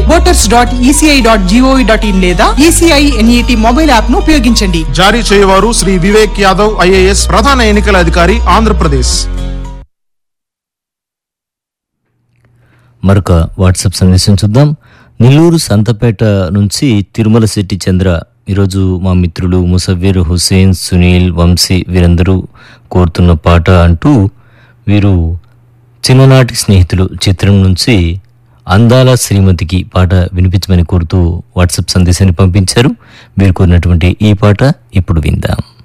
voters dot ECI dot GOV dot in లేదా ECI NET mobile app ను ఉపయోగించండి జారీ చేయవారు శ్రీ వివేక్ యాదవ్ ఐఏఎస్ ప్రధాన ఎన్నికల అధికారి ఆంధ్రప్రదేశ్ మరొక వాట్సాప్ సందేశం చూద్దాం నెల్లూరు సంతపేట నుంచి తిరుమల శెట్టి చంద్ర ఈరోజు మా మిత్రులు ముసవ్వీర్ హుసేన్ సునీల్ వంశీ వీరందరూ కోరుతున్న పాట అంటూ వీరు చిన్ననాటి స్నేహితులు చిత్రం నుంచి అందాల శ్రీమతికి పాట వినిపించమని కోరుతూ వాట్సాప్ సందేశాన్ని పంపించారు వీరు కోరినటువంటి ఈ పాట ఇప్పుడు విందాం